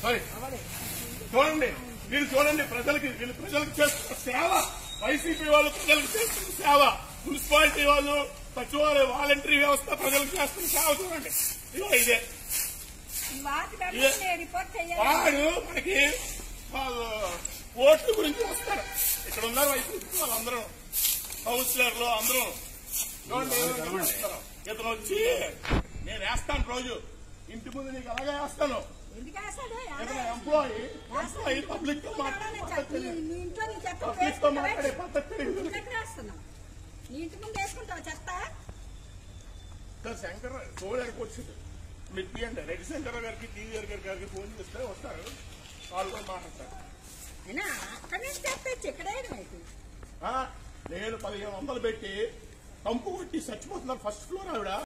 Sorry చూడండి వీళ్ళు చూడండి ప్రజలకి వీళ్ళు ప్రజలకు చేస్తున్న సేవ వైసీపీ వాళ్ళు ప్రజలకు చేస్తున్న సేవ మున్సిపాలిటీ వాళ్ళు సచివాలయ వాలంటరీ వ్యవస్థ ప్రజలకు చేస్తున్న సేవ చూడండి ఇదిగో ఇదే ఈ వాటి వెంటనే రిపోర్ట్ చేయాలి వాడు మనకి వాళ్ళు ఓట్ల గురించి వస్తారు ఇక్కడ ఉన్నారు వైసీపీ వాళ్ళందరూ కౌన్సిలర్లు అందరూ చూడండి ఏమేమి చేస్తారు. ఇతను వచ్చి నేను వేస్తాను రోజు ఇంటి ముందు నీకు అలాగే వేస్తాను ఎందుకు వేస్తాడు ఇతను ఎంప్లాయీ ఎంప్లాయీ పబ్లిక్ తో మాట్లాడే పద్ధతి తెలియదు. నీ ఇంట్లో నీ చెత్త పబ్లిక్ తో మాట్లాడే పద్ధతి తెలియదు ఎక్కడ వేస్తున్నావు నీ ఇంటి ముందు వేసుకుంటావు చెత్త ఇక్కడ శంకర్ చూడడానికి వచ్చింది మీరు తీయండి రెడ్డి శంకర్ గారికి టీవీ గారి గారికి ఫోన్ చేస్తే వస్తారు వాళ్ళు కూడా మాట్లాడతారు అయినా అక్కడి నుంచి తెప్పించి ఇక్కడే అయితే ఆ, నేను పదిహేను వందలు పెట్టి కంపు కొట్టి చచ్చిపోతున్నారు ఫస్ట్ ఫ్లోర్ ఆవిడ